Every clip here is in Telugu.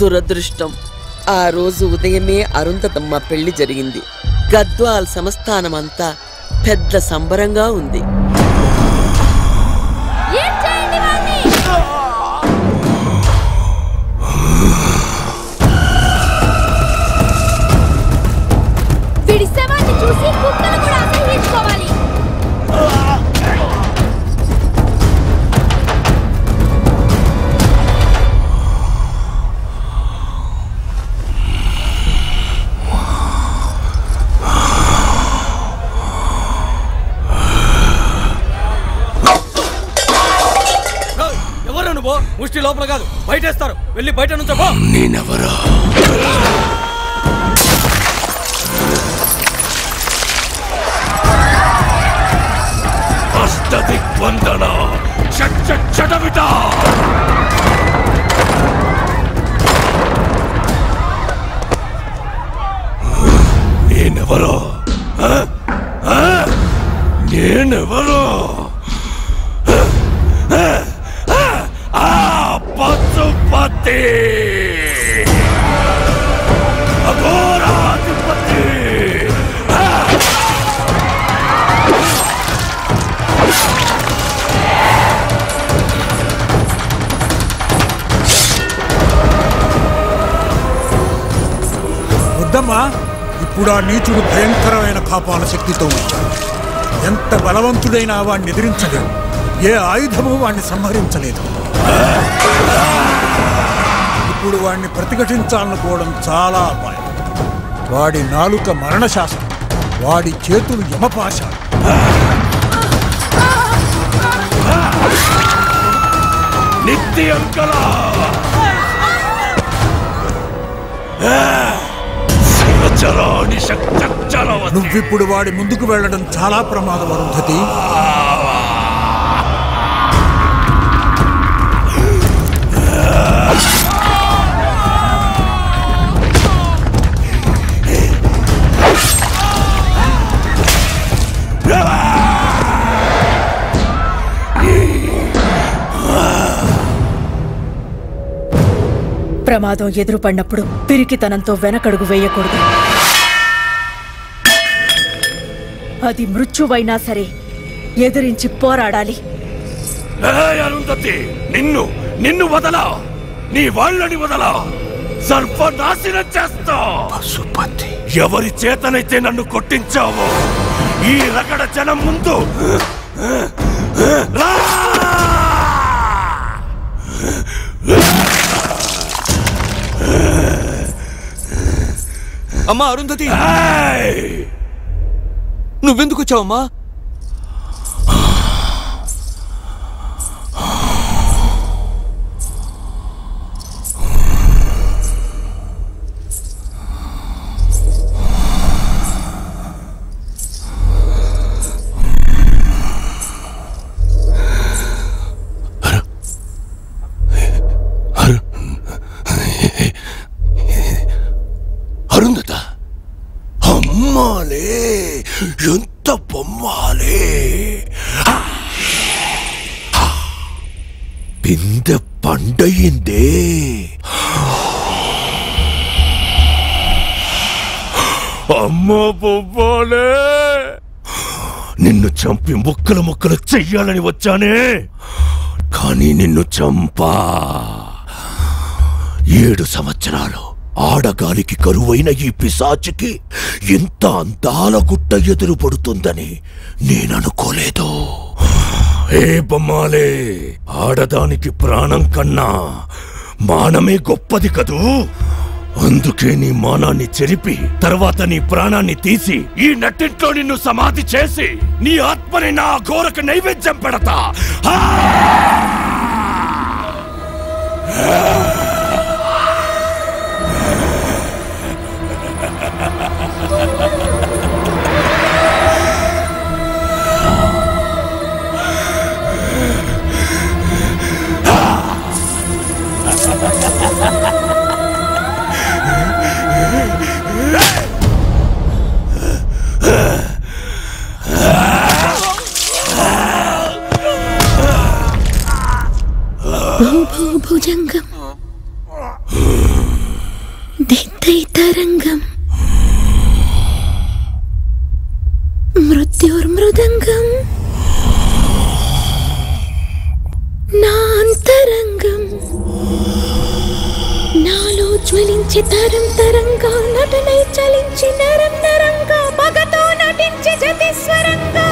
దురదృష్టం ఆ రోజు ఉదయమే అరుంధతమ్మ పెళ్లి జరిగింది గద్వాల్ సంస్థానమంతా పెద్ద సంబరంగా ఉంది ఏం చేయండి వాణ్ణి వీడి శవాన్ని చూసి కుక్కలు కూడా అసహించుకోవాలి ఎవరు నువ్వు ముష్టి లోపల కాదు బయటేస్తారు వెళ్ళి బయట నుంచో పో నేనెవరా అష్టదిగ్బంధన షట్ షట్ షటమిట నేనెవరో ఆ? ఆ? నేనెవరో ఆ పశుపతి అఘోరాధిపతి వద్దమ్మా ఇప్పుడు ఆ నీచుడు భయంకరమైన కాపాల శక్తితో వచ్చాడు ఎంత బలవంతుడైనా వాణ్ణి ఎదిరించలేడు ఏ ఆయుధము వాణ్ణి సంహరించలేదు ఇప్పుడు వాణ్ణి ప్రతిఘటించాలనుకోవడం చాలా అపాయం వాడి నాలుక మరణశాస్త్రం వాడి చేతులు యమపాశాలు నిత్యంకల శివచరాణి శక్తరవతి నువ్విప్పుడు వాడి ముందుకు వెళ్ళడం చాలా ప్రమాదం అరుంధతి ప్రమాదం ఎదురుపడినప్పుడు పిరికితనంతో వెనకడుగు వేయకూడదు అది మృత్యువైనా సరే ఎదిరించి పోరాడాలి ఏయ్ అరుంధతి నిన్ను నిన్ను వదలా నీ వాళ్ళని వదలా సర్వనాశనం చేస్తా పశుపతి ఎవరి చేతనైతే నన్ను కొట్టించావో ఈ రగడ జనం ముందు రా! అమ్మా అరుంధతి ఏయ్! నువ్వెందుకు వచ్చావమ్మా అరుంధత అమ్మాలే ఎంత బొమ్మాలే పిందె పండయిందే అమ్మ బొమ్మాలే నిన్ను చంపి ముక్కలు ముక్కలు చెయ్యాలని వచ్చానే కానీ నిన్ను చంపా ఏడు సంవత్సరాలు ఆడగాలికి కరువైన ఈ పిశాచికి ఇంత అందాల గుట్ట ఎదురు పడుతుందని నేననుకోలేదు ఏ బొమ్మాలే ఆడదానికి ప్రాణం కన్నా మానమే గొప్పది కదూ అందుకే నీ మానాన్ని చెరిపి తర్వాత నీ ప్రాణాన్ని తీసి ఈ నట్టింట్లో నిన్ను సమాధి చేసి నీ ఆత్మని నా ఘోరకు నైవేద్యం పెడతా ఆ! భుజంగం తై తరంగం మృత్యుర్మృదంగం నా అంతరంగం నాలో జ్వలించి తరం తరంగా నటనై చలించి నరం నరంగా పగతో నటించి జతిస్వరంగా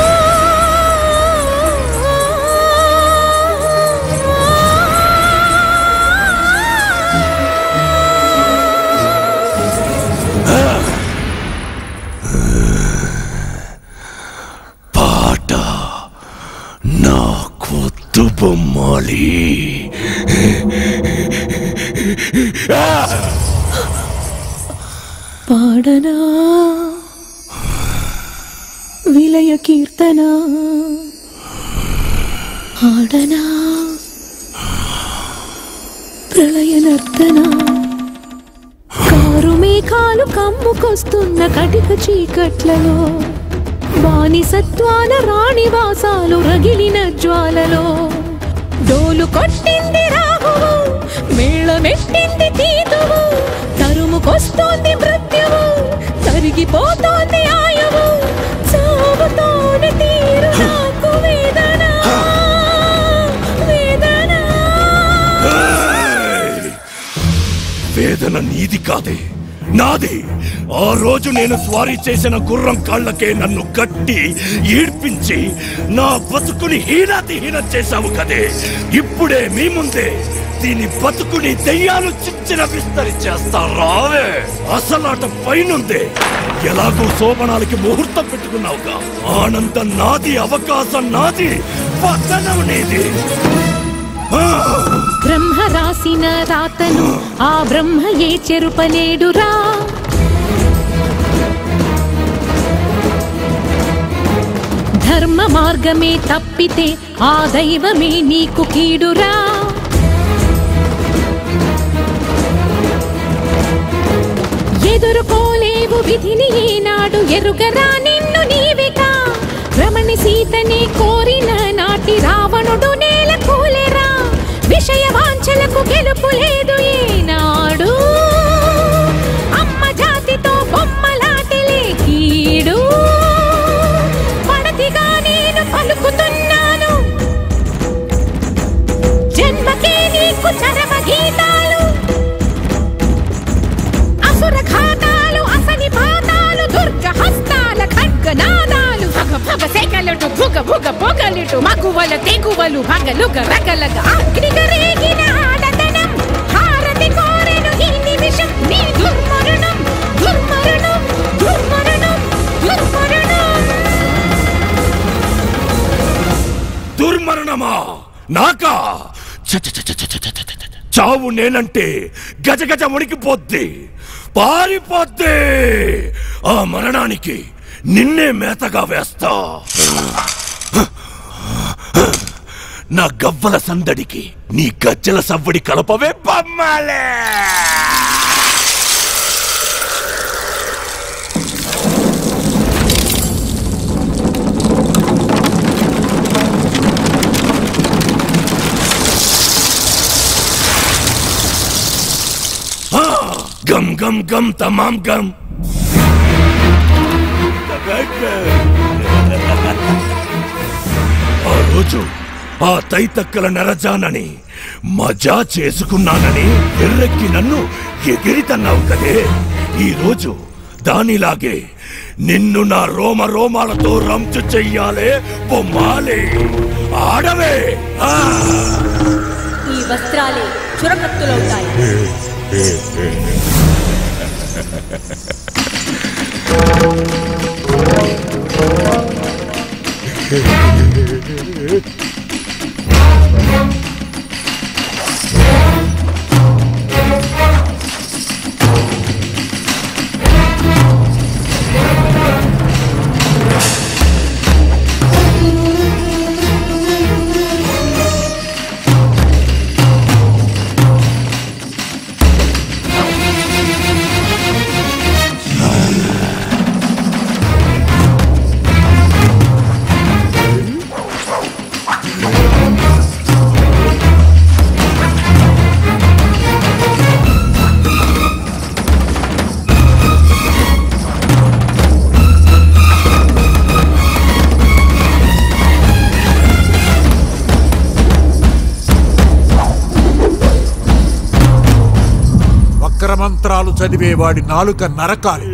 పాట నా కొద్దు బొమ్మాలి పాడనా విలయ కీర్తన ఆడనా ప్రళయ నర్తన కారు మేఘాలు కమ్ముకొస్తున్న కటిక చీకట్లలో బానిసత్వాల రాణివాసాలు రగిలిన జ్వాలలో డోలు కొట్టింది రాహువు మేళమెట్టింది తీతువు తరుముకొస్తోంది మృత్యువు తరిగిపోతోంది ఆయువు చావుతోనే తీరు నాకు వేదన వేదన వేదన నీది కాదే నాది ఆ రోజు నేను స్వారీ చేసిన గుర్రం కాళ్ళకే నన్ను కట్టి ఈడ్పించి నా బతుకుని హీనాతి హీనం చేశావు కదే ఇప్పుడే మీ ముందే దీని బతుకుని దెయ్యాలు చిచ్చిన విస్తరి చేస్తా రావే అసలాట పైనుందే ఎలాగో శోభనాలకి ముహూర్తం పెట్టుకున్నావుగా ఆనందం నాది అవకాశం నాది పతనం నీది ఆ! బ్రహ్మ రాసిన రాతను ఆ బ్రహ్మ ఏ చెరుపలేడురా ధర్మ మార్గమే తప్పితే ఆ దైవమే నీకు కీడురా ఎదుర్కోలేవు విధిని ఏనాడు ఎరుగరా నిన్ను నీవిగా రమణి సీతనే కోరిన నాటి రావణుడు నేల కూలెరా విషయ వాంఛలకు గెలుపు లేదు ఏనాడు అమ్మ జాతితో బొమ్మలాటలే కీడు పడతిగా నేను పలుకుతున్నాను జన్మకే నీకు చరమ గీతాలు అసుర ఘాతాలు అసని పాతాలు దుర్గ హస్తాల ఖడ్గనాదాలు భగ భగ సెగలుటు భుగ భుగ పొగలుటు మగువల తెగువలు భగలుగ రగలగ అగ్నిగ రేగిన ఆడతనం హారతి కోరెను ఈ నిమిషం నీ దుర్మరణం దుర్మరణం దుర్మరణం దుర్మరణం దుర్మరణమా నాకా ఛ, ఛ, ఛ, ఛ, ఛ, ఛ, ఛ, ఛ, ఛ. చావు నేనంటే గజ గజ వణికిపోద్ది పారిపోద్ది ఆ మరణానికి నిన్నే మేతగా వేస్తా నా గవ్వల సందడికి నీ గజ్జల సవ్వడి కలపవే బొమ్మాలే ఆ, గమ్ గమ్ గమ్ తమాం గమ్ ఆ రోజు ఆ తైతక్కల నరజానని మజా చేసుకున్నానని ఎర్రెక్కి నన్ను ఎగిరితన్నావు కదే ఈ రోజు దానిలాగే నిన్ను నా రోమ రోమాలతో రంచు చెయ్యాలే బొమ్మాలి ఆడవే ఆ! ఈ వస్త్రాలే చురకత్తులవుతాయి వేదమంత్రాలు చదివే వాడి నాలుక నరకాలి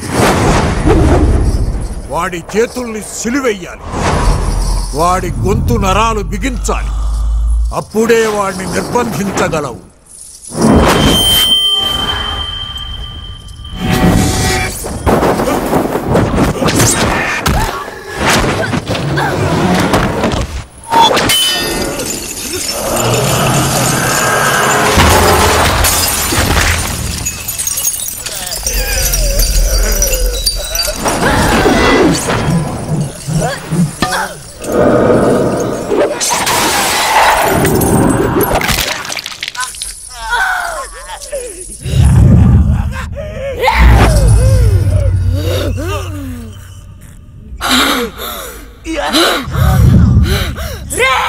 వాడి చేతుల్ని సిలువెయ్యాలి వాడి గొంతు నరాలు బిగించాలి అప్పుడే వాడిని నిర్బంధించగలవు రే